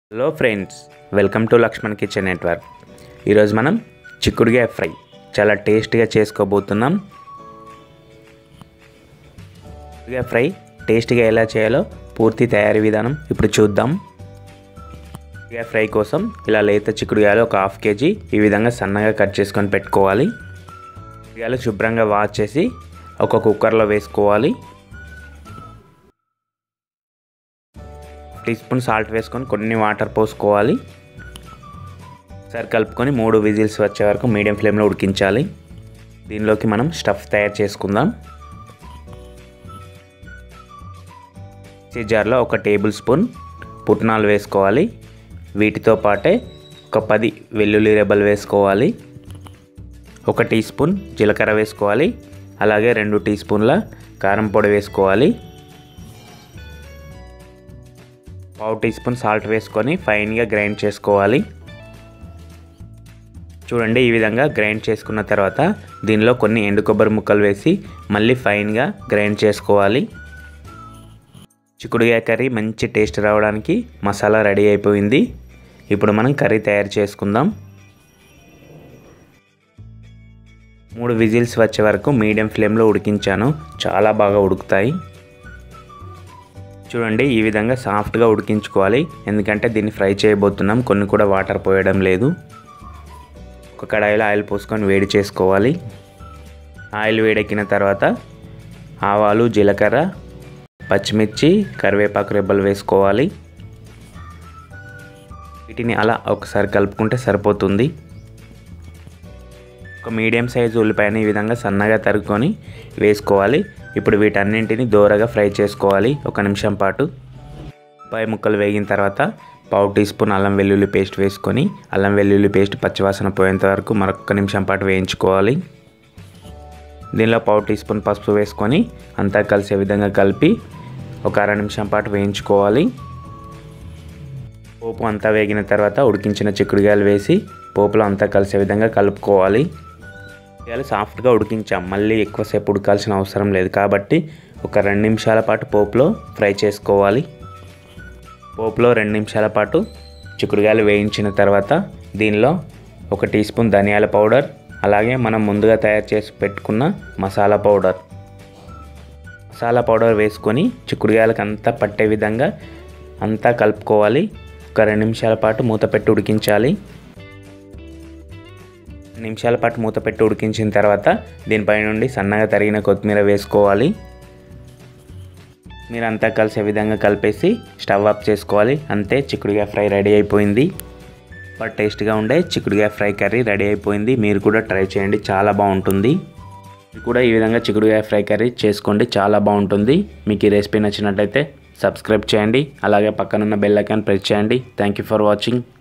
hello friends welcome to Lakshman kitchen network ఈరోజు మనం చిక్కుడుగాయ ఫ్రై చాలా టేస్టీగా చేసుకోబోతున్నాం చిక్కుడుగాయ ఫ్రై టేస్టీగా ఎలా చేయాలో పూర్తి తయారీ విధానం ఇప్పుడు చూద్దాం చిక్కుడుగాయ ఫ్రై కోసం ఇలా లేత చిక్కుడుగాయలు ఒక హాఫ్ కేజీ ఈ విధంగా సన్నగా కట్ చేసుకొని పెట్టుకోవాలి చిక్కుడుగాయలు శుభ్రంగా వాష్ చేసి ఒక కుక్కర్లో వేసుకోవాలి టీ స్పూన్ సాల్ట్ వేసుకొని కొన్ని వాటర్ పోసుకోవాలి ఒకసారి కలుపుకొని మూడు విజిల్స్ వచ్చే వరకు మీడియం ఫ్లేమ్లో ఉడికించాలి దీనిలోకి మనం స్టఫ్ తయారు చేసుకుందాం మిక్సీ జార్లో ఒక టేబుల్ స్పూన్ పుట్నాలు వేసుకోవాలి వీటితో పాటే ఒక పది వెల్లుల్లి రెబ్బలు వేసుకోవాలి ఒక టీ స్పూన్ జీలకర్ర వేసుకోవాలి అలాగే రెండు టీ స్పూన్ల కారం పొడి వేసుకోవాలి పావు టీ స్పూన్ సాల్ట్ వేసుకొని ఫైన్గా గ్రైండ్ చేసుకోవాలి చూడండి ఈ విధంగా గ్రైండ్ చేసుకున్న తర్వాత దీనిలో కొన్ని ఎండు కొబ్బరి ముక్కలు వేసి మళ్ళీ ఫైన్గా గ్రైండ్ చేసుకోవాలి చిక్కుడుగాయ కర్రీ మంచి టేస్ట్ రావడానికి మసాలా రెడీ అయిపోయింది ఇప్పుడు మనం కర్రీ తయారు చేసుకుందాం మూడు విజిల్స్ వచ్చే వరకు మీడియం ఫ్లేమ్లో ఉడికించాను చాలా బాగా ఉడుకుతాయి చూడండి ఈ విధంగా సాఫ్ట్గా ఉడికించుకోవాలి ఎందుకంటే దీన్ని ఫ్రై చేయబోతున్నాం కొన్ని కూడా వాటర్ పోయడం లేదు ఒక కడాయిలో ఆయిల్ పోసుకొని వేడి చేసుకోవాలి ఆయిల్ వేడెక్కిన తర్వాత ఆవాలు జీలకర్ర పచ్చిమిర్చి కరివేపాకు రెబ్బలు వేసుకోవాలి వీటిని అలా ఒకసారి కలుపుకుంటే సరిపోతుంది ఒక మీడియం సైజు ఉల్లిపాయని ఈ విధంగా సన్నగా తరుక్కొని వేసుకోవాలి ఇప్పుడు వీటన్నింటిని దోరగా ఫ్రై చేసుకోవాలి ఒక నిమిషం పాటు ఉల్లిపాయ ముక్కలు వేగిన తర్వాత పావు టీ స్పూన్ అల్లం వెల్లుల్లి పేస్ట్ వేసుకొని అల్లం వెల్లుల్లి పేస్ట్ పచ్చివాసన పోయేంత వరకు మరొక నిమిషం పాటు వేయించుకోవాలి దీనిలో పావు టీ స్పూన్ పసుపు వేసుకొని అంతా కలిసే విధంగా కలిపి ఒక అర నిమిషం పాటు వేయించుకోవాలి పోపు అంతా వేగిన తర్వాత ఉడికించిన చిక్కుడుగాయలు వేసి పోపులో అంతా కలిసే విధంగా కలుపుకోవాలి ఉల్లిపాయలు సాఫ్ట్గా ఉడికించాం మళ్ళీ ఎక్కువసేపు ఉడకాల్సిన అవసరం లేదు కాబట్టి ఒక రెండు నిమిషాల పాటు పోపులో ఫ్రై చేసుకోవాలి పోపులో రెండు నిమిషాల పాటు చిక్కుడుగాయలు వేయించిన తర్వాత దీనిలో ఒక టీ స్పూన్ ధనియాల పౌడర్ అలాగే మనం ముందుగా తయారు చేసి పెట్టుకున్న మసాలా పౌడర్ మసాలా పౌడర్ వేసుకొని చిక్కుడుగాయలకు అంతా పట్టే విధంగా అంతా కలుపుకోవాలి ఒక రెండు నిమిషాల పాటు మూత పెట్టి ఉడికించాలి నిమిషాల పాటు మూత పెట్టి ఉడికించిన తర్వాత దీనిపై నుండి సన్నగా తరిగిన కొత్తిమీర వేసుకోవాలి మీరంతా కలిసే విధంగా కలిపేసి స్టవ్ ఆఫ్ చేసుకోవాలి అంతే చిక్కుడుగాయ ఫ్రై రెడీ అయిపోయింది బట్ టేస్ట్గా ఉండే చిక్కుడుగాయ ఫ్రై కర్రీ రెడీ అయిపోయింది మీరు కూడా ట్రై చేయండి చాలా బాగుంటుంది మీరు కూడా ఈ విధంగా చిక్కుడుగాయ ఫ్రై కర్రీ చేసుకోండి చాలా బాగుంటుంది మీకు ఈ రెసిపీ నచ్చినట్లయితే సబ్స్క్రైబ్ చేయండి అలాగే పక్కనున్న బెల్ ఐకాన్ ప్రెస్ చేయండి థ్యాంక్ యూ ఫర్ వాచింగ్